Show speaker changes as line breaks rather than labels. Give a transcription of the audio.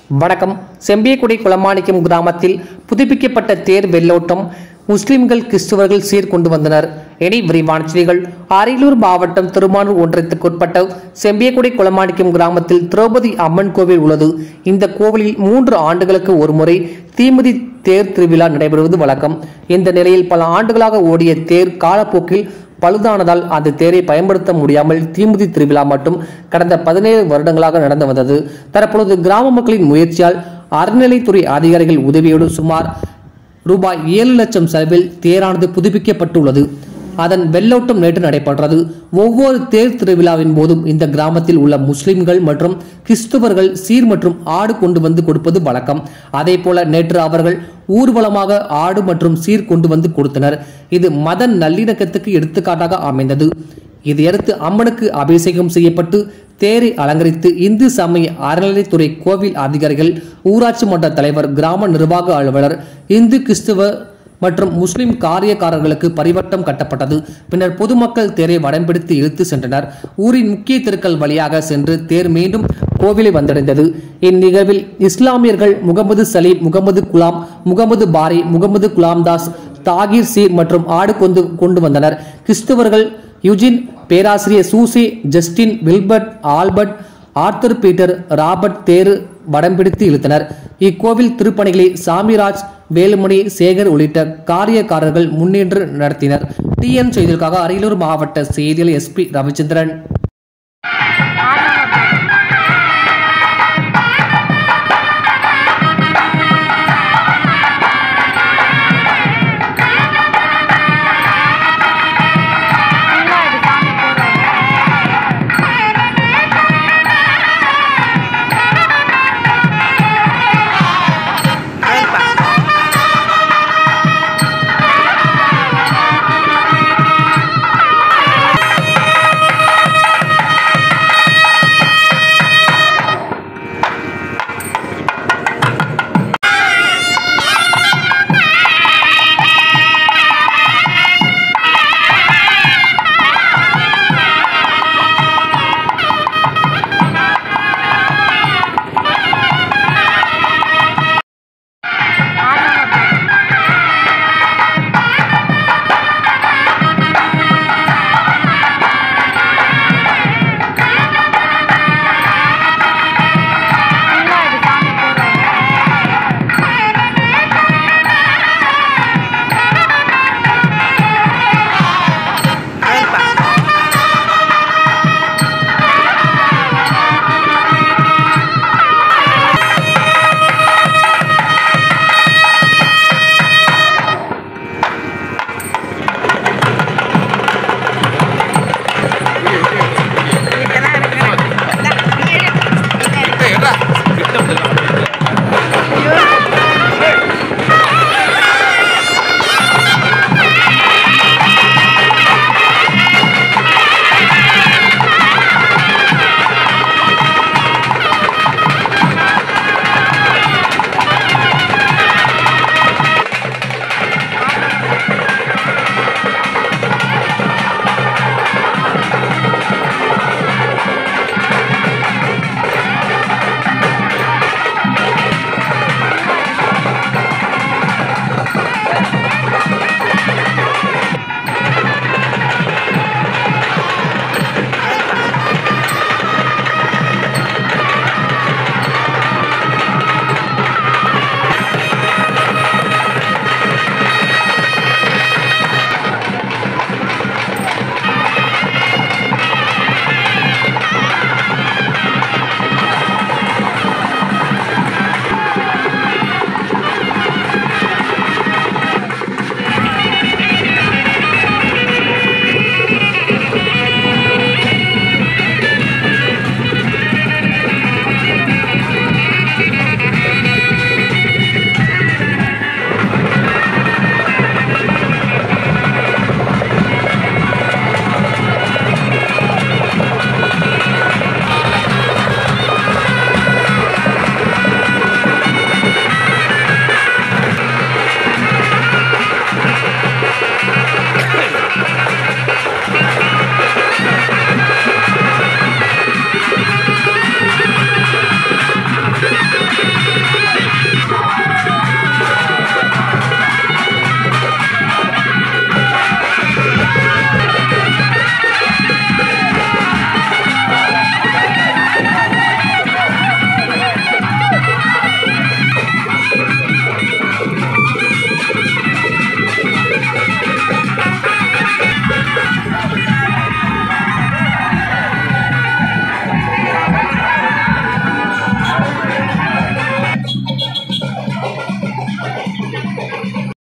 வணக்கம் செம்பியக்குடி குளமாணிக்கம் கிராமத்தில் புதுப்பிக்கப்பட்ட தேர் வெள்ளோட்டம் முஸ்லிம்கள் கிறிஸ்துவர்கள் சீர்கொண்டு வந்தனர் இனி விரிவான செய்திகள் அரியலூர் மாவட்டம் திருமானூர் ஒன்றியத்துக்குட்பட்ட செம்பியக்குடி குளமாணிக்கம் கிராமத்தில் திரௌபதி அம்மன் கோவில் உள்ளது இந்த கோவிலில் மூன்று ஆண்டுகளுக்கு ஒருமுறை தீமிதி தேர் திருவிழா நடைபெறுவது வழக்கம் இந்த நிலையில் பல ஆண்டுகளாக ஓடிய தேர் காலப்போக்கில் பழுதானதால் அந்த தேரை பயன்படுத்த முடியாமல் தீமிதி திருவிழா மட்டும் கடந்த பதினேழு வருடங்களாக நடந்து வந்தது தற்பொழுது கிராம மக்களின் முயற்சியால் அறநிலைத்துறை அதிகாரிகள் உதவியோடு சுமார் ரூபாய் ஏழு லட்சம் செலவில் தேரானது புதுப்பிக்கப்பட்டுள்ளது அதன் வெள்ளோட்டம் நேற்று நடைபெற்றது ஒவ்வொரு தேர் திருவிழாவின் போதும் இந்த கிராமத்தில் உள்ள முஸ்லிம்கள் மற்றும் கிறிஸ்துவர்கள் சீர் மற்றும் ஆடு கொண்டு வந்து கொடுப்பது வழக்கம் அதே போல நேற்று அவர்கள் ஊர்வலமாக ஆடு மற்றும் சீர் கொண்டு வந்து கொடுத்தனர் இது மத நல்லிணக்கத்துக்கு எடுத்துக்காட்டாக அமைந்தது இதையடுத்து அம்மனுக்கு அபிஷேகம் செய்யப்பட்டு தேரை அலங்கரித்து இந்து சமய அறநிலைத்துறை கோவில் அதிகாரிகள் ஊராட்சி மன்ற தலைவர் கிராம நிர்வாக அலுவலர் இந்து கிறிஸ்துவ மற்றும் முஸ்லிம் காரியக்காரர்களுக்கு பரிவட்டம் கட்டப்பட்டது பின்னர் பொதுமக்கள் தேரை வடம்பிடித்து இழுத்து சென்றனர் ஊரின் முக்கிய தெருக்கள் வழியாக சென்று தேர் மீண்டும் கோவிலை வந்தடைந்தது இந்நிகழ்வில் இஸ்லாமியர்கள் முகமது சலீம் முகமது குலாம் முகமது பாரி முகமது குலாம்தாஸ் தாகிர் சீர் மற்றும் ஆடு கொண்டு கொண்டு வந்தனர் கிறிஸ்தவர்கள் யுஜின் பேராசிரியர் சூசி Justin Wilbert Albert Arthur Peter Robert தேரு வடம் பிடித்து இழுத்தனர் இக்கோவில் திருப்பணிகளை சாமிராஜ் வேலுமணி சேகர் உள்ளிட்ட காரியக்காரர்கள் முன்னின்று நடத்தினர் டிஎன் செய்திகளுக்காக அரியலூர் மாவட்ட செய்தியாளர் எஸ்பி ரவிச்சந்திரன்